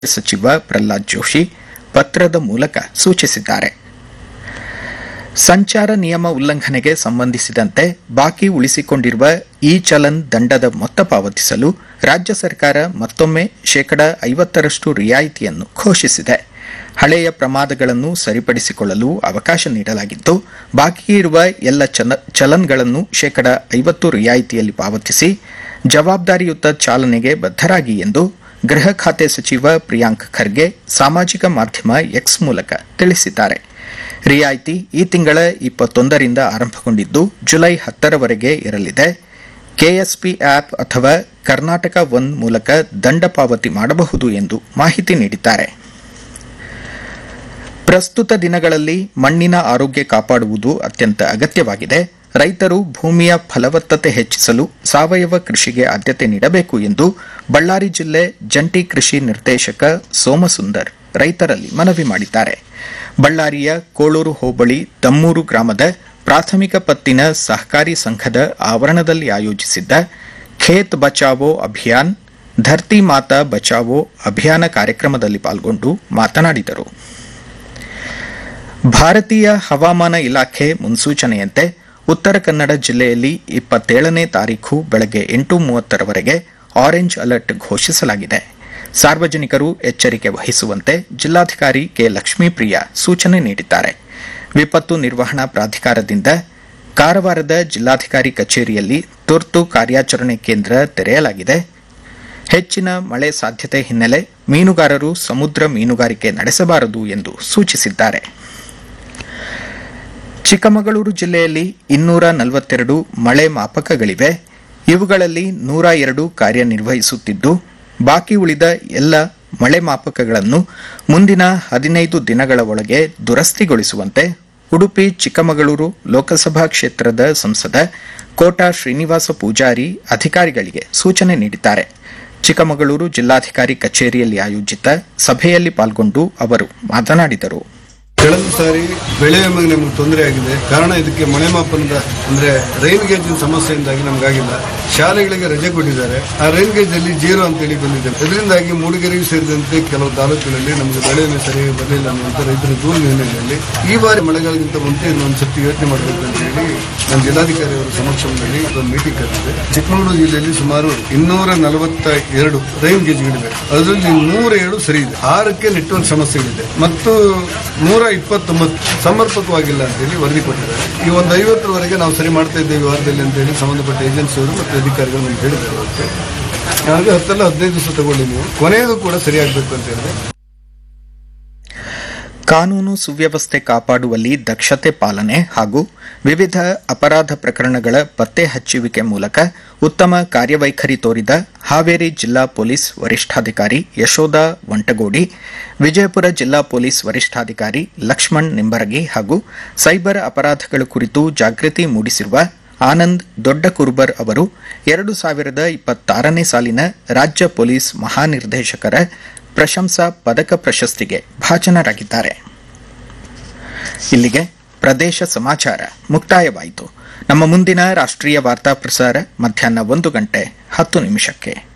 ಸಚಿವ ಪ್ರಹ್ಲಾದ್ ಜೋಶಿ ಪತ್ರದ ಮೂಲಕ ಸೂಚಿಸಿದ್ದಾರೆ ಸಂಚಾರ ನಿಯಮ ಉಲ್ಲಂಘನೆಗೆ ಸಂಬಂಧಿಸಿದಂತೆ ಬಾಕಿ ಉಳಿಸಿಕೊಂಡಿರುವ ಇ ಚಲನ್ ದಂಡದ ಮೊತ್ತ ಪಾವತಿಸಲು ರಾಜ್ಯ ಸರ್ಕಾರ ಮತ್ತೊಮ್ಮೆ ಶೇಕಡ ಐವತ್ತರಷ್ಟು ರಿಯಾಯಿತಿಯನ್ನು ಘೋಷಿಸಿದೆ ಹಳೆಯ ಪ್ರಮಾದಗಳನ್ನು ಸರಿಪಡಿಸಿಕೊಳ್ಳಲು ಅವಕಾಶ ನೀಡಲಾಗಿದ್ದು ಬಾಕಿ ಇರುವ ಎಲ್ಲ ಚಲ- ಚಲನ್ಗಳನ್ನು ಶೇಕಡ ಐವತ್ತು ರಿಯಾಯಿತಿಯಲ್ಲಿ ಪಾವತಿಸಿ ಜವಾಬ್ದಾರಿಯುತ ಚಾಲನೆಗೆ ಬದ್ಧರಾಗಿ ಎಂದು ಗೃಹ ಖಾತೆ ಸಚಿವ ಪ್ರಿಯಾಂಕ್ ಖರ್ಗೆ ಸಾಮಾಜಿಕ ಮಾಧ್ಯಮ ಎಕ್ಸ್ ಮೂಲಕ ತಿಳಿಸಿದ್ದಾರೆ ರಿಯಾಯಿತಿ ಈ ತಿಂಗಳ ಇಪ್ಪತ್ತೊಂದರಿಂದ ಆರಂಭಗೊಂಡಿದ್ದು ಜುಲೈ ಹತ್ತರವರೆಗೆ ಇರಲಿದೆ ಕೆಎಸ್ಪಿ ಆಪ್ ಅಥವಾ ಕರ್ನಾಟಕ ಒನ್ ಮೂಲಕ ದಂಡ ಪಾವತಿ ಮಾಡಬಹುದು ಎಂದು ಮಾಹಿತಿ ನೀಡಿದ್ದಾರೆ ಪ್ರಸ್ತುತ ದಿನಗಳಲ್ಲಿ ಮಣ್ಣಿನ ಆರೋಗ್ಯ ಕಾಪಾಡುವುದು ಅತ್ಯಂತ ಅಗತ್ಯವಾಗಿದೆ ರೈತರು ಭೂಮಿಯ ಫಲವತ್ತತೆ ಹೆಚ್ಚಿಸಲು ಸಾವಯವ ಕೃಷಿಗೆ ಆದ್ಯತೆ ನೀಡಬೇಕು ಎಂದು ಬಳ್ಳಾರಿ ಜಿಲ್ಲೆ ಜಂಟಿ ಕೃಷಿ ನಿರ್ದೇಶಕ ಸೋಮಸುಂದರ್ ರೈತರಲ್ಲಿ ಮನವಿ ಮಾಡಿದ್ದಾರೆ ಬಳ್ಳಾರಿಯ ಕೋಳೂರು ಹೋಬಳಿ ದಮ್ಮೂರು ಗ್ರಾಮದ ಪ್ರಾಥಮಿಕ ಪತ್ತಿನ ಸಹಕಾರಿ ಸಂಘದ ಆವರಣದಲ್ಲಿ ಆಯೋಜಿಸಿದ್ದ ಖೇತ್ ಬಚಾವೋ ಅಭಿಯಾನ್ ಧರ್ತಿ ಮಾತಾ ಬಚಾವೋ ಅಭಿಯಾನ ಕಾರ್ಯಕ್ರಮದಲ್ಲಿ ಪಾಲ್ಗೊಂಡು ಮಾತನಾಡಿದರು ಭಾರತೀಯ ಹವಾಮಾನ ಇಲಾಖೆ ಮುನ್ಸೂಚನೆಯಂತೆ ಉತ್ತರ ಕನ್ನಡ ಜಿಲ್ಲೆಯಲ್ಲಿ ಇಪ್ಪತ್ತೇಳನೇ ತಾರೀಖು ಬೆಳಗ್ಗೆ ಎಂಟು ಮೂವತ್ತರವರೆಗೆ ಆರೆಂಜ್ ಅಲರ್ಟ್ ಘೋಷಿಸಲಾಗಿದೆ ಸಾರ್ವಜನಿಕರು ಎಚ್ಚರಿಕೆ ವಹಿಸುವಂತೆ ಜಿಲ್ಲಾಧಿಕಾರಿ ಕೆ ಲಕ್ಷ್ಮೀಪ್ರಿಯ ಸೂಚನೆ ನೀಡಿದ್ದಾರೆ ವಿಪತ್ತು ನಿರ್ವಹಣಾ ಪ್ರಾಧಿಕಾರದಿಂದ ಕಾರವಾರದ ಜಿಲ್ಲಾಧಿಕಾರಿ ಕಚೇರಿಯಲ್ಲಿ ತುರ್ತು ಕಾರ್ಯಾಚರಣೆ ಕೇಂದ್ರ ತೆರೆಯಲಾಗಿದೆ ಹೆಚ್ಚಿನ ಮಳೆ ಸಾಧ್ಯತೆ ಹಿನ್ನೆಲೆ ಮೀನುಗಾರರು ಸಮುದ್ರ ಮೀನುಗಾರಿಕೆ ನಡೆಸಬಾರದು ಎಂದು ಸೂಚಿಸಿದ್ದಾರೆ ಚಿಕ್ಕಮಗಳೂರು ಜಿಲ್ಲೆಯಲ್ಲಿ ಇನ್ನೂರ ನಲವತ್ತೆರಡು ಮಳೆ ಮಾಪಕಗಳಿವೆ ಇವುಗಳಲ್ಲಿ ನೂರ ಎರಡು ಕಾರ್ಯನಿರ್ವಹಿಸುತ್ತಿದ್ದು ಬಾಕಿ ಉಳಿದ ಎಲ್ಲ ಮಳೆ ಮಾಪಕಗಳನ್ನು ಮುಂದಿನ ಹದಿನೈದು ದಿನಗಳ ಒಳಗೆ ದುರಸ್ತಿಗೊಳಿಸುವಂತೆ ಉಡುಪಿ ಚಿಕ್ಕಮಗಳೂರು ಲೋಕಸಭಾ ಕ್ಷೇತ್ರದ ಸಂಸದ ಕೋಟಾ ಶ್ರೀನಿವಾಸ ಪೂಜಾರಿ ಅಧಿಕಾರಿಗಳಿಗೆ ಸೂಚನೆ ನೀಡಿದ್ದಾರೆ ಚಿಕ್ಕಮಗಳೂರು ಜಿಲ್ಲಾಧಿಕಾರಿ ಕಚೇರಿಯಲ್ಲಿ ಆಯೋಜಿತ ಸಭೆಯಲ್ಲಿ ಪಾಲ್ಗೊಂಡು ಅವರು ಮಾತನಾಡಿದರು ಕಳೆದ ಸಾರಿ ಬೆಳೆ ವಿಮೆಗೆ ನಮಗೆ ತೊಂದರೆ ಆಗಿದೆ ಕಾರಣ ಇದಕ್ಕೆ ಮಳೆ ಮಾಪನದ ಅಂದ್ರೆ ರೈನ್ ಗೇಜಿನ ಸಮಸ್ಯೆಯಿಂದಾಗಿ ನಮಗಾಗಿಲ್ಲ ಶಾಲೆಗಳಿಗೆ ರಜೆ ಕೊಟ್ಟಿದ್ದಾರೆ ಆ ರೈನ್ ಗೇಜ್ ಅಲ್ಲಿ ಜೀರೋ ಅಂತೇಳಿ ಬಂದಿದೆ ಇದರಿಂದಾಗಿ ಮೂಡಿಗೆರೆಯೂ ಸೇರಿದಂತೆ ಕೆಲವು ತಾಲೂಕುಗಳಲ್ಲಿ ನಮಗೆ ಬೆಳೆ ವಿಮೆ ಸರಿಯಾಗಿ ಬರಲಿಲ್ಲ ಅನ್ನುವಂಥ ರೈತರ ದೂರಿನ ಹಿನ್ನೆಲೆಯಲ್ಲಿ ಈ ಬಾರಿ ಮಳೆಗಾಲಕ್ಕಿಂತ ಮುಂಚೆ ಇನ್ನೊಂದು ಸರ್ತಿ ಯೋಚನೆ ಮಾಡಬೇಕು ಅಂತ ಹೇಳಿ ನಮ್ಮ ಜಿಲ್ಲಾಧಿಕಾರಿ ಅವರ ಸಮಕ್ಷಮದಲ್ಲಿ ಒಂದು ಮೀಟಿಂಗ್ ಕರೆದಿದೆ ಚಿಕ್ಕಮಗಳೂರು ಜಿಲ್ಲೆಯಲ್ಲಿ ಸುಮಾರು ಇನ್ನೂರ ನಲವತ್ತ ಎರಡು ರೈನ್ ಗೇಜ್ಗಳಿವೆ ಅದರಲ್ಲಿ ನೂರ ಏಳು ಸರಿ ಇದೆ ಆರಕ್ಕೆ ನೆಟ್ವರ್ಕ್ ಸಮಸ್ಯೆಗಳಿದೆ ಮತ್ತು ನೂರ ಇಪ್ಪತ್ತೊಂಬತ್ತು ಸಮರ್ಪಕವಾಗಿಲ್ಲ ಅಂತೇಳಿ ವರದಿ ಕೊಟ್ಟಿದ್ದಾರೆ ಈ ಒಂದು ಐವತ್ತರವರೆಗೆ ನಾವು ಸರಿ ಮಾಡ್ತಾ ಇದ್ದೇವೆ ವಾರದಲ್ಲಿ ಅಂತೇಳಿ ಸಂಬಂಧಪಟ್ಟ ಏಜೆನ್ಸಿಯವರು ಮತ್ತು ಅಧಿಕಾರಿಗಳು ನಮ್ಗೆ ಹೇಳಿದ್ದಾರೆ ಅವತ್ತು ಹಾಗೆ ಹತ್ತೆಲ್ಲ ಹದಿನೈದು ದಿವಸ ತಗೊಳ್ಳಿ ನೀವು ಕೊನೆಯದು ಕೂಡ ಸರಿಯಾಗಬೇಕು ಅಂತ ಹೇಳಿದ್ರೆ ಕಾನೂನು ಸುವ್ಯವಸ್ಥೆ ಕಾಪಾಡುವಲ್ಲಿ ದಕ್ಷತೆ ಪಾಲನೆ ಹಾಗೂ ವಿವಿಧ ಅಪರಾಧ ಪ್ರಕರಣಗಳ ಪತ್ತೆ ಹಚ್ಚುವಿಕೆ ಮೂಲಕ ಉತ್ತಮ ಕಾರ್ಯವೈಖರಿ ತೋರಿದ ಹಾವೇರಿ ಜಿಲ್ಲಾ ಪೊಲೀಸ್ ವರಿಷ್ಠಾಧಿಕಾರಿ ಯಶೋಧ ವಂಟಗೋಡಿ ವಿಜಯಪುರ ಜಿಲ್ಲಾ ಪೊಲೀಸ್ ವರಿಷ್ಠಾಧಿಕಾರಿ ಲಕ್ಷ್ಮಣ್ ನಿಂಬರಗಿ ಹಾಗೂ ಸೈಬರ್ ಅಪರಾಧಗಳ ಕುರಿತು ಜಾಗೃತಿ ಮೂಡಿಸಿರುವ ಆನಂದ್ ದೊಡ್ಡ ಕುರುಬರ್ ಅವರು ಎರಡು ಸಾವಿರದ ಇಪ್ಪತ್ತಾರನೇ ಸಾಲಿನ ರಾಜ್ಯ ಪೊಲೀಸ್ ಮಹಾನಿರ್ದೇಶಕರ ಪ್ರಶಂಸಾ ಪದಕ ಪ್ರಶಸ್ತಿಗೆ ಭಾಜನರಾಗಿದ್ದಾರೆ ಇಲ್ಲಿಗೆ ಪ್ರದೇಶ ಸಮಾಚಾರ ಮುಕ್ತಾಯವಾಯಿತು ನಮ್ಮ ಮುಂದಿನ ರಾಷ್ಟ್ರೀಯ ವಾರ್ತಾ ಪ್ರಸಾರ ಮಧ್ಯಾಹ್ನ ಒಂದು ಗಂಟೆ ಹತ್ತು ನಿಮಿಷಕ್ಕೆ